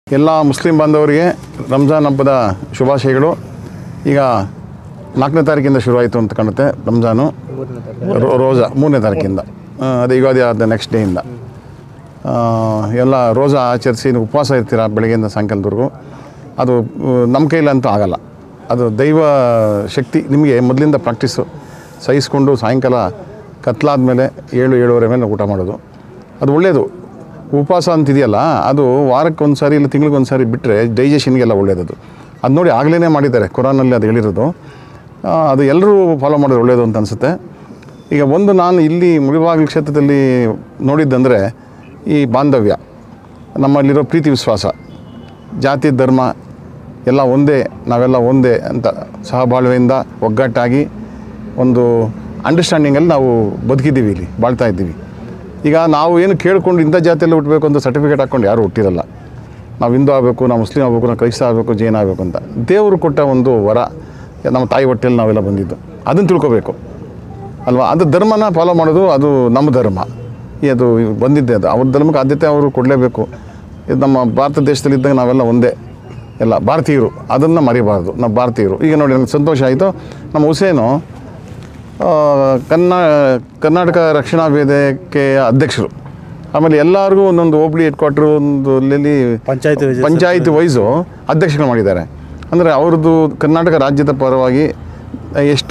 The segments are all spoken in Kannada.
ಎಲ್ಲ ಮುಸ್ಲಿಂ ಬಾಂಧವರಿಗೆ ರಂಜಾನ್ ಹಬ್ಬದ ಶುಭಾಶಯಗಳು ಈಗ ನಾಲ್ಕನೇ ತಾರೀಕಿಂದ ಶುರುವಾಯಿತು ಅಂತ ಕಾಣುತ್ತೆ ರಂಜಾನು ರೋ- ರೋಜಾ ಮೂರನೇ ತಾರೀಕಿಂದ ಆ, ಅದೇ ಯುಗಾದಿ ಆದ ನೆಕ್ಸ್ಟ್ ಡೇಯಿಂದ ಆ, ಎಲ್ಲ ರೋಜಾ ಆಚರಿಸಿ ನೀವು ಉಪವಾಸ ಇರ್ತೀರ ಬೆಳಗ್ಗೆಯಿಂದ ಸಾಯಂಕಾಲದವರೆಗೂ ಅದು ಆ, ನಮ್ಮ ಕೈಲಂತೂ ಆಗಲ್ಲ ಅದು ದೈವ ಶಕ್ತಿ ನಿಮಗೆ ಮೊದಲಿಂದ ಪ್ರಾಕ್ಟೀಸು ಸಹಿಸ್ಕೊಂಡು ಸಾಯಂಕಾಲ ಕತ್ಲಾದ ಮೇಲೆ ಏಳು ಏಳುವರೆ ಮೇಲೆ ಊಟ ಮಾಡೋದು ಅದು ಒಳ್ಳೆಯದು ಉಪವಾಸ ಅಂತಿದೆಯಲ್ಲ ಅದು ವಾರಕ್ಕೆ ಒಂದು ಸಾರಿ ಇಲ್ಲ ತಿಂಗಳಿಗೆ ಒಂದು ಸಾರಿ ಬಿಟ್ಟರೆ ಡೈಜೆಷನ್ಗೆಲ್ಲ ಒಳ್ಳೆಯದದು ಅದು ನೋಡಿ ಆಗಲೇ ಮಾಡಿದ್ದಾರೆ ಕುರಾನಲ್ಲಿ ಅದು ಹೇಳಿರೋದು ಆ, ಅದು ಎಲ್ಲರೂ ಫಾಲೋ ಮಾಡೋದು ಒಳ್ಳೆಯದು ಅಂತ ಅನಿಸುತ್ತೆ ಈಗ ಒಂದು ನಾನು ಇಲ್ಲಿ ಮುಳಿಬಾಗಿಲು ಕ್ಷೇತ್ರದಲ್ಲಿ ನೋಡಿದ್ದಂದರೆ ಈ ಬಾಂಧವ್ಯ ನಮ್ಮಲ್ಲಿರೋ ಪ್ರೀತಿ ವಿಶ್ವಾಸ ಜಾತಿ ಧರ್ಮ ಎಲ್ಲ ಒಂದೇ ನಾವೆಲ್ಲ ಒಂದೇ ಅಂತ ಸಹಬಾಳ್ವೆಯಿಂದ ಒಗ್ಗಟ್ಟಾಗಿ ಒಂದು ಅಂಡರ್ಸ್ಟ್ಯಾಂಡಿಂಗಲ್ಲಿ ನಾವು ಬದುಕಿದ್ದೀವಿ ಇಲ್ಲಿ ಬಾಳ್ತಾ ಇದ್ದೀವಿ ಈಗ ನಾವು ಏನು ಕೇಳ್ಕೊಂಡು ಇಂಥ ಜಾತಿಯಲ್ಲಿ ಹುಟ್ಟಬೇಕು ಅಂತ ಸರ್ಟಿಫಿಕೇಟ್ ಹಾಕ್ಕೊಂಡು ಯಾರೂ ಹುಟ್ಟಿರಲ್ಲ ನಾವು ಹಿಂದೂ ಆಗಬೇಕು ನಾವು ಮುಸ್ಲಿಂ ಆಗಬೇಕು ನಾವು ಕ್ರೈಸ್ತ ಆಗಬೇಕು ಜೈನ ಆಗಬೇಕು ಅಂತ ದೇವರು ಕೊಟ್ಟ ಒಂದು ವರ ನಮ್ಮ ತಾಯಿ ಹೊಟ್ಟೆಯಲ್ಲಿ ನಾವೆಲ್ಲ ಬಂದಿದ್ದು ಅದನ್ನು ತಿಳ್ಕೊಬೇಕು ಅಲ್ವಾ ಅದು ಧರ್ಮನ ಫಾಲೋ ಮಾಡೋದು ಅದು ನಮ್ಮ ಧರ್ಮ ಈ ಅದು ಬಂದಿದ್ದೆ ಅದು ಅವ್ರ ಧರ್ಮಕ್ಕೆ ಆದ್ಯತೆ ಅವರು ಕೊಡಲೇಬೇಕು ಇದು ನಮ್ಮ ಭಾರತ ದೇಶದಲ್ಲಿದ್ದಾಗ ನಾವೆಲ್ಲ ಒಂದೇ ಎಲ್ಲ ಭಾರತೀಯರು ಅದನ್ನು ಮರಿಬಾರ್ದು ನಾವು ಭಾರತೀಯರು ಈಗ ನೋಡಿ ನನಗೆ ಸಂತೋಷ ಆಯಿತು ನಮ್ಮ ಹುಸೇನು ಆ, ಕನ್ನಾ ಕರ್ನಾಟಕ ರಕ್ಷಣಾ ವೇದಿಕೆಯ ಅಧ್ಯಕ್ಷರು ಆಮೇಲೆ ಎಲ್ಲರಿಗೂ ಒಂದೊಂದು ಹೋಬಳಿ ಹೆಡ್ ಕ್ವಾರ್ಟ್ರು ಒಂದು ಅಲ್ಲಿ ಪಂಚಾಯತ್ ಪಂಚಾಯತ್ ವೈಸು ಅಧ್ಯಕ್ಷಗಳು ಮಾಡಿದ್ದಾರೆ ಅಂದರೆ ಅವ್ರದ್ದು ಕರ್ನಾಟಕ ರಾಜ್ಯದ ಪರವಾಗಿ ಎಷ್ಟು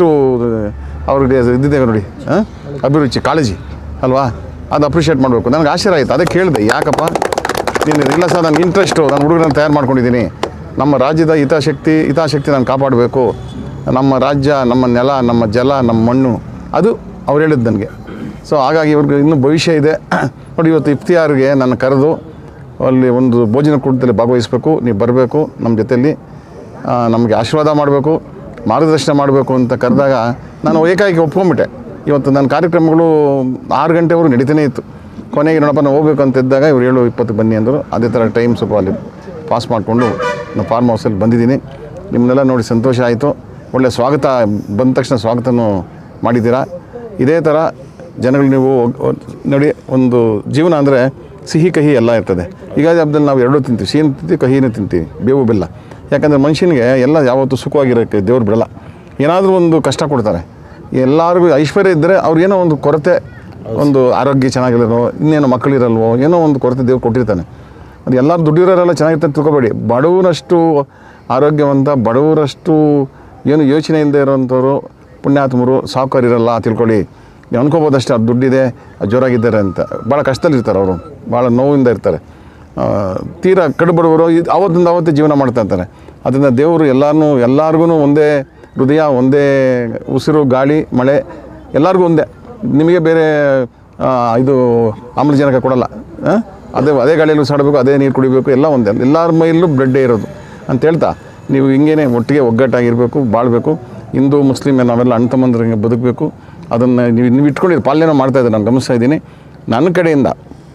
ಅವ್ರಿಗೆ ಇದ್ದಿದೆ ನೋಡಿ ಆ? ಅಭಿರುಚಿ ಕಾಳಜಿ ಅಲ್ವಾ ಅದು ಅಪ್ರಿಷಿಯೇಟ್ ಮಾಡಬೇಕು ನನಗೆ ಆಶ್ಚರ್ಯ ಆಯಿತು ಅದೇ ಕೇಳಿದೆ ಯಾಕಪ್ಪ ನೀನು ಇಲ್ಲ ಸರ್ ನನಗೆ ಇಂಟ್ರೆಸ್ಟು ನಾನು ಹುಡುಗರನ್ನ ತಯಾರು ಮಾಡ್ಕೊಂಡಿದ್ದೀನಿ ನಮ್ಮ ರಾಜ್ಯದ ಹಿತಾಸಕ್ತಿ ಹಿತಾಸಕ್ತಿ ನಾನು ಕಾಪಾಡಬೇಕು ನಮ್ಮ ರಾಜ್ಯ ನಮ್ಮ ನೆಲ ನಮ್ಮ ಜಲ ನಮ್ಮ ಮಣ್ಣು ಅದು ಅವ್ರು ಹೇಳಿದ್ದು ನನಗೆ ಸೊ ಹಾಗಾಗಿ ಇವ್ರಿಗೆ ಇನ್ನೂ ಭವಿಷ್ಯ ಇದೆ ನೋಡಿ ಇವತ್ತು ಇಫ್ತಿಯಾರ್ಗೆ ನನ್ನ ಕರೆದು ಅಲ್ಲಿ ಒಂದು ಭೋಜನ ಕೂಟದಲ್ಲಿ ಭಾಗವಹಿಸಬೇಕು ನೀವು ಬರಬೇಕು ನಮ್ಮ ಜೊತೆಯಲ್ಲಿ ಆ, ನಮಗೆ ಆಶೀರ್ವಾದ ಮಾಡಬೇಕು ಮಾರ್ಗದರ್ಶನ ಮಾಡಬೇಕು ಅಂತ ಕರೆದಾಗ ನಾನು ಏಕಾಏಕಿ ಒಪ್ಕೊಂಬಿಟ್ಟೆ ಇವತ್ತು ನನ್ನ ಕಾರ್ಯಕ್ರಮಗಳು ಆರು ಗಂಟೆವರೆಗೂ ನಡೀತಾನೆ ಇತ್ತು ಕೊನೆಗೆ ನೋಡಪ್ಪ ನಾವು ಹೋಗ್ಬೇಕು ಅಂತ ಇದ್ದಾಗ ಇವ್ರು ಏಳು ಇಪ್ಪತ್ತು ಬನ್ನಿ ಅಂದರು ಅದೇ ಥರ ಟೈಮ್ ಸ್ವಲ್ಪ ಅಲ್ಲಿ ಪಾಸ್ ಮಾಡಿಕೊಂಡು ನಾನು ಫಾರ್ಮ್ ಹೌಸಲ್ಲಿ ಬಂದಿದ್ದೀನಿ ನಿಮ್ಮನ್ನೆಲ್ಲ ನೋಡಿ ಸಂತೋಷ ಆಯಿತು ಒಳ್ಳೆಯ ಸ್ವಾಗತ ಬಂದ ತಕ್ಷಣ ಸ್ವಾಗತನೂ ಮಾಡಿದ್ದೀರಾ ಇದೇ ಥರ ಜನಗಳು ನೀವು ಒಗ್- ಒಗ್- ನೋಡಿ ಒಂದು ಜೀವನ ಅಂದರೆ ಸಿಹಿ ಕಹಿ ಎಲ್ಲ ಇರ್ತದೆ ಈಗ ಹಬ್ಬದಲ್ಲಿ ನಾವು ಎರಡೂ ತಿಂತೀವಿ ಸಿಹಿ ತಿಂತೀವಿ ಕಹಿನೂ ತಿಂತೀವಿ ಬೇವು ಬೆಲ್ಲ ಯಾಕಂದರೆ ಮನುಷ್ಯನಿಗೆ ಎಲ್ಲ ಯಾವತ್ತೂ ಸುಖವಾಗಿರೋಕ್ಕೆ ದೇವ್ರು ಬಿಡಲ್ಲ ಏನಾದರೂ ಒಂದು ಕಷ್ಟ ಕೊಡ್ತಾರೆ ಎಲ್ಲರಿಗೂ ಐಶ್ವರ್ಯ ಇದ್ದರೆ ಅವ್ರಿಗೇನೋ ಒಂದು ಕೊರತೆ ಒಂದು ಆರೋಗ್ಯ ಚೆನ್ನಾಗಿರೋನೋ ಇನ್ನೇನೋ ಮಕ್ಕಳಿರಲ್ವೋ ಏನೋ ಒಂದು ಕೊರತೆ ದೇವ್ರು ಕೊಟ್ಟಿರ್ತಾನೆ ಅದು ಎಲ್ಲರೂ ದುಡ್ಡಿರೋರೆಲ್ಲ ಚೆನ್ನಾಗಿರ್ತಾರೆ ತಿಳ್ಕೊಬೇಡಿ ಬಡವರಷ್ಟು ಆರೋಗ್ಯವಂತ ಬಡವರಷ್ಟು ಏನು ಯೋಚನೆ ಇಲ್ಲದೆ ಇರೋವಂಥವ್ರು ಪುಣ್ಯಾತ್ಮರು ಸಾಹುಕಾರಿರಲ್ಲ ತಿಳ್ಕೊಳ್ಳಿ ನೀವು ಅನ್ಕೋಬೋದಷ್ಟೇ ಅದು ದುಡ್ಡಿದೆ ಅದು ಜೋರಾಗಿದ್ದಾರೆ ಅಂತ ಭಾಳ ಕಷ್ಟದಲ್ಲಿರ್ತಾರೆ ಅವರು ಭಾಳ ನೋವಿಂದ ಇರ್ತಾರೆ ಆ, ತೀರಾ ಕಡುಬಡವರು ಇದು ಅವತ್ತಿಂದ ಅವತ್ತೇ ಜೀವನ ಮಾಡ್ತಾ ಇರ್ತಾರೆ ಅದರಿಂದ ದೇವರು ಎಲ್ಲರನ್ನೂ ಎಲ್ಲರಿಗೂ ಒಂದೇ ಹೃದಯ ಒಂದೇ ಉಸಿರು ಗಾಳಿ ಮಳೆ ಎಲ್ಲರಿಗೂ ಒಂದೇ ನಿಮಗೆ ಬೇರೆ ಆ, ಇದು ಆಮ್ಲಜನಕ ಕೊಡಲ್ಲ ಆ? ಅದೇ ಅದೇ ಗಾಳಿಯಲ್ಲಿ ಉಸಾಡಬೇಕು ಅದೇ ನೀರು ಕುಡಿಬೇಕು ಎಲ್ಲ ಒಂದೇ ಎಲ್ಲರ ಮೈಲೂ ಬ್ಲಡ್ಡೇ ಇರೋದು ಅಂತ ಹೇಳ್ತಾ ನೀವು ಹಿಂಗೇನೆ ಒಟ್ಟಿಗೆ ಒಗ್ಗಟ್ಟಾಗಿರಬೇಕು ಬಾಳಬೇಕು ಹಿಂದೂ ಮುಸ್ಲಿಮ್ ನಾವೆಲ್ಲ ಅಣ್ಣ ತಮ್ಮಂದ್ರಂಗೆ ಬದುಕಬೇಕು ಅದನ್ನು ನೀವು ನೀವು ಇಟ್ಕೊಂಡಿದ್ದು ಪಾಲನೆ ಮಾಡ್ತಾ ಇದ್ದಾರೆ ನಾನು ಗಮನಿಸ್ತಾ ಇದ್ದೀನಿ ನನ್ನ ಕಡೆಯಿಂದ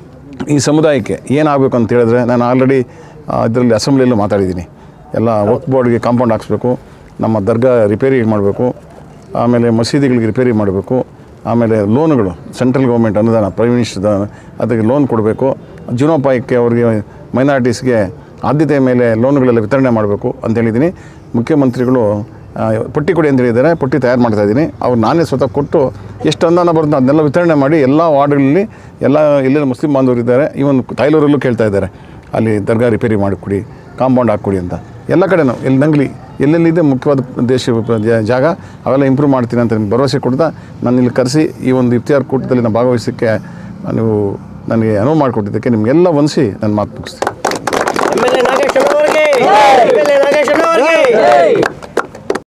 ಈ ಸಮುದಾಯಕ್ಕೆ ಏನಾಗಬೇಕು ಅಂತ ಹೇಳಿದ್ರೆ ನಾನು ಆಲ್ರೆಡಿ ಇದರಲ್ಲಿ ಅಸೆಂಬ್ಲಿಯಲ್ಲೂ ಮಾತಾಡಿದ್ದೀನಿ ಎಲ್ಲ ವಕ್ ಬೋರ್ಡ್ಗೆ ಕಾಂಪೌಂಡ್ ಹಾಕ್ಸ್ಬೇಕು ನಮ್ಮ ದರ್ಗಾ ರಿಪೇರಿ ಮಾಡಬೇಕು ಆಮೇಲೆ ಮಸೀದಿಗಳಿಗೆ ರಿಪೇರಿ ಮಾಡಬೇಕು ಆಮೇಲೆ ಲೋನುಗಳು ಸೆಂಟ್ರಲ್ ಗೌರ್ಮೆಂಟ್ ಅನುದಾನ ಪ್ರೈಮ್ ಮಿನಿಸ್ಟರ್ ಅದಕ್ಕೆ ಲೋನ್ ಕೊಡಬೇಕು ಜೀವನೋಪಾಯಕ್ಕೆ ಅವರಿಗೆ ಮೈನಾರಿಟೀಸ್ಗೆ ಆದ್ಯತೆಯ ಮೇಲೆ ಲೋನುಗಳೆಲ್ಲ ವಿತರಣೆ ಮಾಡಬೇಕು ಅಂತ ಹೇಳಿದ್ದೀನಿ ಮುಖ್ಯಮಂತ್ರಿಗಳು ಆ, ಪಟ್ಟಿ ಕೊಡಿ ಅಂತ ಹೇಳಿದ್ದಾರೆ ಪಟ್ಟಿ ತಯಾರು ಮಾಡ್ತಾ ಇದ್ದೀನಿ ಅವ್ರು ನಾನೇ ಸ್ವತಃ ಕೊಟ್ಟು ಎಷ್ಟು ಅನುದಾನ ಬರುತ್ತೆ ಅದನ್ನೆಲ್ಲ ವಿತರಣೆ ಮಾಡಿ ಎಲ್ಲ ವಾರ್ಡ್ಗಳಲ್ಲಿ ಎಲ್ಲ ಎಲ್ಲೆಲ್ಲ ಮುಸ್ಲಿಂ ಬಾಂಧವರು ಇದ್ದಾರೆ ಇವನ್ ತಾಯ್ಲೂರಲ್ಲೂ ಕೇಳ್ತಾ ಇದ್ದಾರೆ ಅಲ್ಲಿ ದರ್ಗಾ ರಿಪೇರಿ ಮಾಡಿಕೊಡಿ ಕಾಂಪೌಂಡ್ ಹಾಕ್ಕೊಡಿ ಅಂತ ಎಲ್ಲ ಕಡೆನೂ ಎಲ್ಲಿ ನಂಗ್ಲಿ ಎಲ್ಲೆಲ್ಲಿದೆ ಮುಖ್ಯವಾದ ದೇಶ ಜ- ಜಾಗ ಅವೆಲ್ಲ ಇಂಪ್ರೂವ್ ಮಾಡ್ತೀನಿ ಅಂತ ನಿಮ್ಗೆ ಭರವಸೆ ಕೊಡ್ತಾ ನಾನು ಇಲ್ಲಿ ಕರೆಸಿ ಈ ಒಂದು ಇಫ್ತಿಯಾರ್ ಕೂಟದಲ್ಲಿ ನಾನು ಭಾಗವಹಿಸೋಕ್ಕೆ ನೀವು ನನಗೆ ಅನುವು ಮಾಡಿಕೊಟ್ಟಿದ್ದಕ್ಕೆ ನಿಮಗೆಲ್ಲ ಹೊಂದಿಸಿ ನನ್ನ ಮಾತು ಮುಗಿಸ್ತೀನಿ ಎಮ್ ಎಲ್ ಎ ನಾಗೇಶ್ ಅವರಿಗೆ ಎಮ್ ಎಲ್ ಎ ನಾಗೇಶ್ ಅವರಿಗೆ